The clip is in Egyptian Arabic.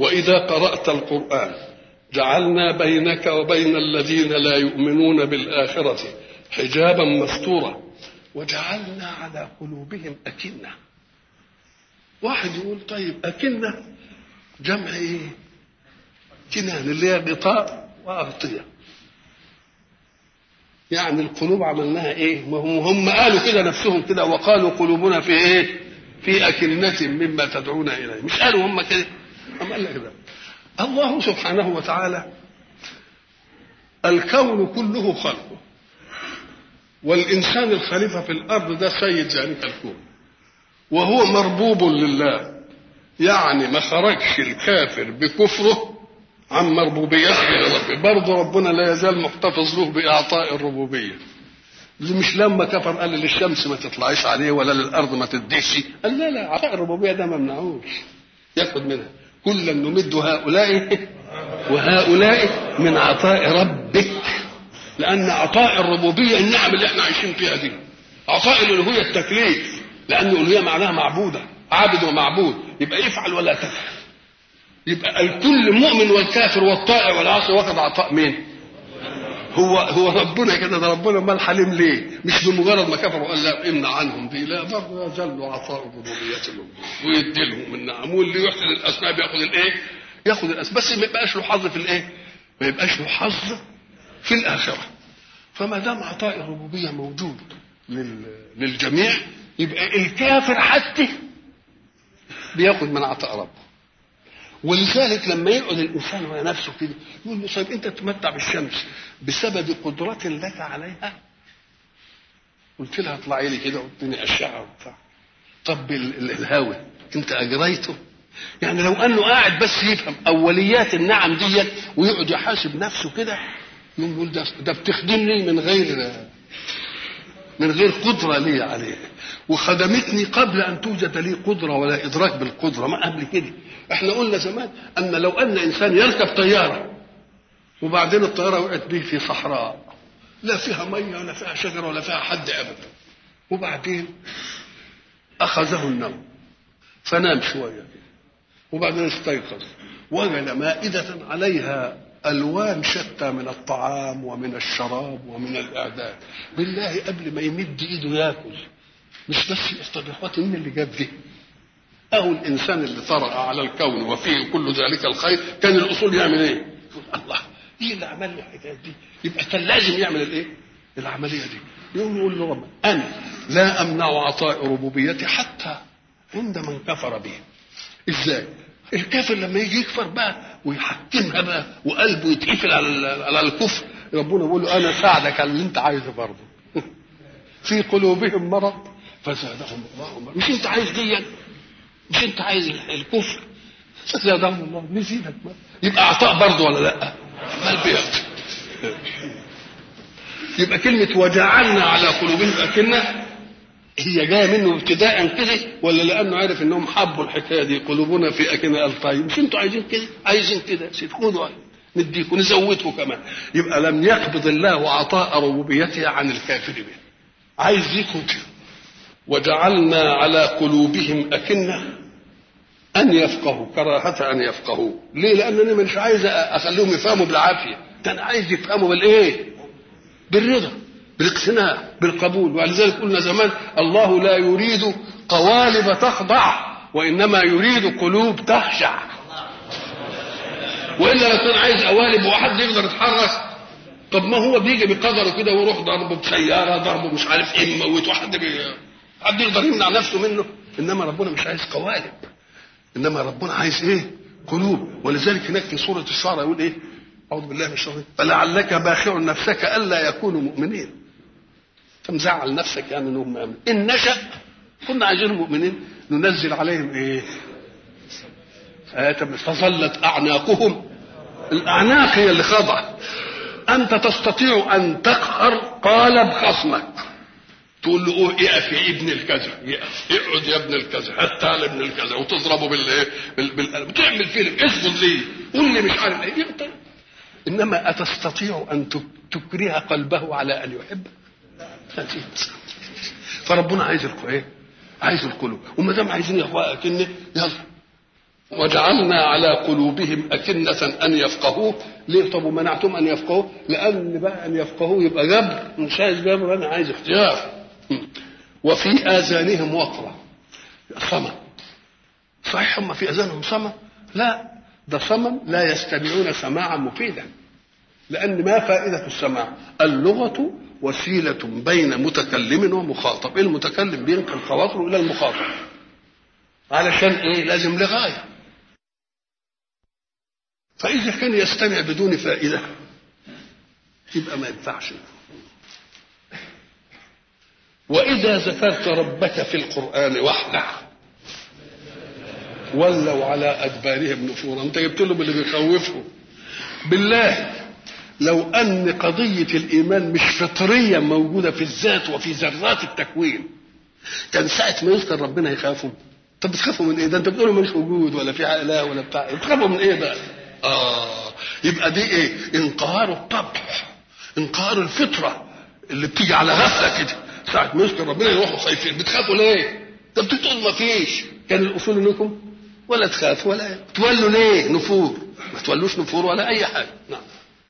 وإذا قرأت القرآن جعلنا بينك وبين الذين لا يؤمنون بالآخرة حجابا مستورا وجعلنا على قلوبهم أكنة واحد يقول طيب أكنة جمع إيه كنان اللي هي غطاء وأغطية يعني القلوب عملناها ايه ما هم هم قالوا كده نفسهم كده وقالوا قلوبنا في ايه في أكنة مما تدعونا إليه مش قالوا هم كده أم قال لك ده الله سبحانه وتعالى الكون كله خلقه والإنسان الخليفة في الأرض ده سيد ذلك الكون وهو مربوب لله يعني ما خرجش الكافر بكفره عن مربوبيته لربه برضه ربنا لا يزال محتفظ له بإعطاء الربوبية مش لما كفر قال للشمس ما تطلعيش عليه ولا للأرض ما تديش قال لا لا عطاء الربوبية ده ما منعوش ياخد منها كلا نمد هؤلاء وهؤلاء من عطاء ربك لأن عطاء الربوبية النعم اللي احنا عايشين فيها دي عطاء الألوهية التكليف لأن الألوهية معناها معبودة عابد ومعبود يبقى يفعل ولا تفعل يبقى الكل مؤمن والكافر والطائع والعاصي واخد عطاء مين؟ هو هو ربنا كده ده ربنا مال حليم ليه؟ مش بمجرد ما كفروا قال لا امنع عنهم دي لا برضه يزال عطاء ربوبية لهم ويدي لهم النعم واللي يحسن الاسماء بياخد الايه؟ ياخد الاسماء بس ما يبقاش له حظ في الايه؟ ما يبقاش له حظ في الاخره فما دام عطاء الربوبيه موجود للجميع يبقى الكافر حتى بياخد من عطاء ربه ولذلك لما يقعد الانسان على نفسه كده يقول له طيب انت تتمتع بالشمس بسبب قدرة لك عليها قلت لها اطلعي لي كده واديني اشعه وبتاع طب الهاوي انت اجريته يعني لو انه قاعد بس يفهم اوليات النعم دي ويقعد يحاسب نفسه كده يقول ده ده بتخدمني من غير من غير قدره لي عليه وخدمتني قبل ان توجد لي قدره ولا ادراك بالقدره ما قبل كده احنا قلنا زمان ان لو ان انسان يركب طياره وبعدين الطياره وقعت به في صحراء لا فيها ميه ولا فيها شجره ولا فيها حد ابدا وبعدين اخذه النوم فنام شويه وبعدين استيقظ وجد مائده عليها الوان شتى من الطعام ومن الشراب ومن الاعداد بالله قبل ما يمد ايده ياكل مش بس يستبيحات مين اللي جاب دي أهو الإنسان اللي طرأ على الكون وفيه كل ذلك الخير كان الأصول يعمل إيه؟ الله إيه اللي عمل لي الحكاية دي؟ يبقى كان لازم يعمل الإيه؟ العملية دي يقوم يقول له رب أنا لا أمنع عطاء ربوبيتي حتى عند من كفر به إزاي؟ الكافر لما يجي يكفر بقى ويحكمها بقى وقلبه يتقفل على على الكفر ربنا يقول له انا ساعدك على اللي انت عايزه برضه في قلوبهم مرض فزادهم الله مرض مش انت عايز دي مش انت عايز الكفر فزادهم الله نزيدك يبقى عطاء برضه ولا لا؟ ما البيت يبقى كلمة وجعلنا على قلوبهم أكنة هي جاية منه ابتداء كده ولا لأنه عارف إنهم حبوا الحكاية دي قلوبنا في أكنة قال طيب مش أنتوا عايزين كده؟ عايزين كده سيد خدوا نديكم نزودكم كمان يبقى لم يقبض الله عطاء ربوبيته عن الكافر به عايز يكون كده وجعلنا على قلوبهم أكنة أن يفقهوا كراهة أن يفقهوا ليه لأنني مش عايز أخليهم يفهموا بالعافية ده أنا عايز يفهموا بالإيه بالرضا بالاقتناع بالقبول ولذلك قلنا زمان الله لا يريد قوالب تخضع وإنما يريد قلوب تخشع وإلا لو كان عايز قوالب وحد يقدر يتحرك طب ما هو بيجي بقدره كده ويروح ضربه بسيارة ضربه مش عارف ايه مموت واحد بي... حد يقدر يمنع نفسه منه انما ربنا مش عايز قوالب انما ربنا عايز ايه قلوب ولذلك هناك في سوره الشعراء يقول ايه اعوذ بالله من الشيطان فلعلك باخع نفسك الا يكونوا مؤمنين فمزعل نفسك يعني انهم مؤمنين ان نشا كنا عايزين مؤمنين ننزل عليهم ايه آية فظلت اعناقهم الاعناق هي اللي خضعت انت تستطيع ان تقهر قالب خصمك تقول له اقف يا ابن الكذا يقف اقعد يا ابن الكذا هات تعالى ابن الكذا وتضربه بالايه بالقلم تعمل فيه اسجد ليه قول لي مش عارف ايه يقدر انما اتستطيع ان تكره قلبه على ان يحب فربنا عايز ايه عايز القلوب وما دام عايزين يا اخويا كنه يلا وجعلنا على قلوبهم أكنة أن يفقهوه ليه طب ومنعتم أن يفقهوه لأن بقى أن يفقهوه يبقى جبر مش عايز جبر أنا عايز اختيار وفي آذانهم وقرة صمم صحيح هم في آذانهم صمم لا ده صمم لا يستمعون سماعا مفيدا لأن ما فائدة السماع اللغة وسيلة بين متكلم ومخاطب المتكلم بينقل خواطره إلى المخاطب علشان إيه لازم لغاية فإذا كان يستمع بدون فائدة يبقى ما ينفعش وإذا ذكرت ربك في القرآن وحده ولوا على أدبارهم نفورا أنت جبت لهم اللي بيخوفهم بالله لو أن قضية الإيمان مش فطريا موجودة في الذات وفي ذرات التكوين كان ساعة ما يذكر ربنا يخافوا طب بتخافوا من ايه ده انت بتقولوا مش وجود ولا في اله ولا بتاع بتخافوا من ايه بقى اه يبقى دي ايه انقهار الطبع انقهار الفطره اللي بتيجي على غفله كده ساعة ما يذكر ربنا يروحوا خايفين بتخافوا ليه؟ طب بتقول ما فيش كان الاصول انكم ولا تخافوا ولا تولوا ليه نفور ما تولوش نفور ولا اي حاجه نعم